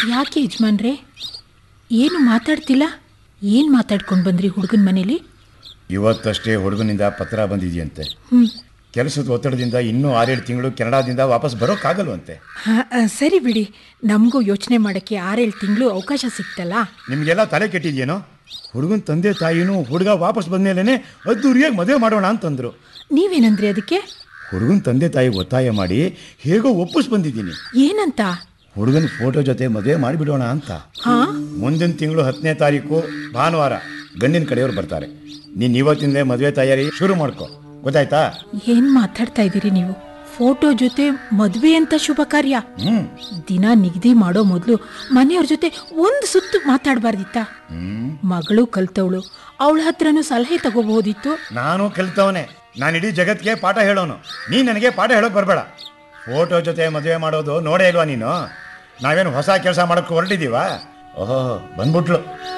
ಯಾಕೆ ಯಜಮಾನ್ರೆ ಏನು ಮಾತಾಡ್ತಿಲ್ಲ ಏನು ಮಾತಾಡ್ಕೊಂಡು ಬಂದ್ರಿ ಹುಡುಗನ ಮನೇಲಿ ಇವತ್ತಷ್ಟೇ ಹುಡುಗನಿಂದ ಪತ್ರ ಬಂದಿದೆಯಂತೆ ಹ್ಞೂ ಕೆಲಸದ ಒತ್ತಡದಿಂದ ಇನ್ನೂ ಆರೇಳು ತಿಂಗಳು ಕೆನಡಾದಿಂದ ವಾಪಸ್ ಬರೋಕ್ಕಾಗಲ್ವಂತೆ ಹಾಂ ಸರಿ ಬಿಡಿ ನಮಗೂ ಯೋಚನೆ ಮಾಡೋಕ್ಕೆ ಆರೇಳು ತಿಂಗಳು ಅವಕಾಶ ಸಿಕ್ತಲ್ಲ ನಿಮಗೆಲ್ಲ ತಲೆ ಕೆಟ್ಟಿದ್ಯೇನೋ ಹುಡುಗನ ತಂದೆ ತಾಯಿನೂ ಹುಡುಗ ವಾಪಸ್ ಬಂದ್ಮೇಲೆ ಅದ್ದೂರಿಯಾಗಿ ಮದುವೆ ಮಾಡೋಣ ಅಂತಂದ್ರು ನೀವೇನಂದ್ರಿ ಅದಕ್ಕೆ ಹುಡುಗನ ತಂದೆ ತಾಯಿ ಒತ್ತಾಯ ಮಾಡಿ ಹೇಗೋ ಒಪ್ಪಿಸ್ ಬಂದಿದ್ದೀನಿ ಏನಂತ ಹುಡುಗನ ಫೋಟೋ ಜೊತೆ ಮದುವೆ ಮಾಡಿಬಿಡೋಣ ಅಂತ ಹಾಂ ಮುಂದಿನ ತಿಂಗಳು ಹತ್ತನೇ ತಾರೀಕು ಭಾನುವಾರ ಗಂಡಿನ ಕಡೆಯವ್ರು ಬರ್ತಾರೆ ನೀನು ಇವತ್ತಿಂದಲೇ ಮದುವೆ ತಯಾರಿ ಶುರು ಮಾಡ್ಕೊ ಗೊತ್ತಾಯ್ತಾ ಏನು ಮಾತಾಡ್ತಾ ಇದ್ದೀರಿ ನೀವು ಫೋಟೋ ಜೊತೆ ಮದುವೆ ಅಂತ ಶುಭ ಕಾರ್ಯ ಹ್ಞೂ ದಿನ ನಿಗದಿ ಮಾಡೋ ಮೊದಲು ಮನೆಯವ್ರ ಜೊತೆ ಒಂದು ಸುತ್ತು ಮಾತಾಡಬಾರ್ದಿತ್ತ ಮಗಳು ಕಲ್ತವಳು ಅವಳ ಹತ್ರನೂ ಸಲಹೆ ತಗೋಬಹುದಿತ್ತು ನಾನು ಕಲಿತವನೇ ನಾನು ಇಡೀ ಜಗತ್ತಿಗೆ ಪಾಠ ಹೇಳೋನು ನೀನು ನನಗೆ ಪಾಠ ಹೇಳೋಕೆ ಬರಬೇಡ ಫೋಟೋ ಜೊತೆ ಮದುವೆ ಮಾಡೋದು ನೋಡೇ ಇಲ್ವಾ ನೀನು ನಾವೇನು ಹೊಸ ಕೆಲಸ ಮಾಡೋಕ್ಕೆ ಹೊರಟಿದ್ದೀವಾ ಓಹೋ ಬಂದ್ಬಿಟ್ಲು